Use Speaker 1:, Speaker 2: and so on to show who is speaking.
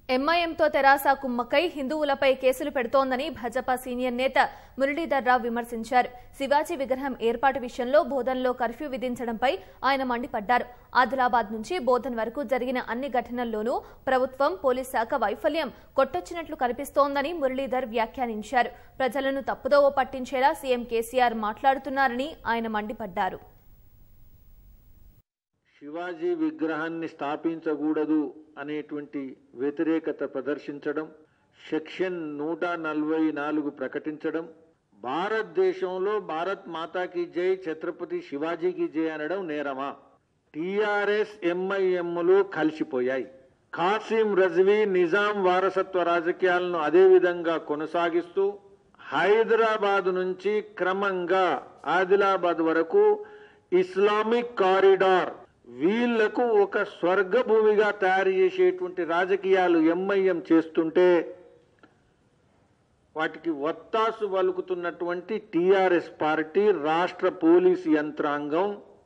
Speaker 1: ఎంఐఎంతో తెరాస కుమ్మక్కై హిందువులపై కేసులు పెడుతోందని భాజపా సీనియర్ నేత మురళీధర్ రావు విమర్శించారు శివాజీ విగ్రహం ఏర్పాటు విషయంలో బోధన్లో కర్ఫ్యూ విధించడంపై ఆయన మండిపడ్డారు ఆదిలాబాద్ నుంచి బోధన్ వరకు జరిగిన అన్ని ఘటనల్లోనూ ప్రభుత్వం పోలీస్ శాఖ వైఫల్యం కొట్టొచ్చినట్లు కనిపిస్తోందని మురళీధర్ వ్యాఖ్యానించారు ప్రజలను తప్పుదోవ పట్టించేలా సీఎం కేసీఆర్ మాట్లాడుతున్నారని ఆయన మండిపడ్డారు
Speaker 2: శివాజీ విగ్రహాన్ని స్థాపించకూడదు అనేటువంటి వ్యతిరేకత ప్రదర్శించడం సెక్షన్ నూట నలభై నాలుగు ప్రకటించడం భారతదేశంలో భారత్ మాతాకి జై ఛత్రపతి శివాజీకి జై అనడం నేరమా టిఆర్ఎస్ ఎంఐఎంలు కలిసిపోయాయి ఖాసిం రజ్వీ నిజాం వారసత్వ రాజకీయాలను అదే విధంగా కొనసాగిస్తూ హైదరాబాద్ నుంచి క్రమంగా ఆదిలాబాద్ వరకు ఇస్లామిక్ కారిడార్ వీళ్లకు ఒక స్వర్గ భూమిగా తయారు చేసేటువంటి రాజకీయాలు ఎంఐఎం చేస్తుంటే వాటికి ఒత్తాసు పలుకుతున్నటువంటి టిఆర్ఎస్ పార్టీ రాష్ట్ర పోలీసు యంత్రాంగం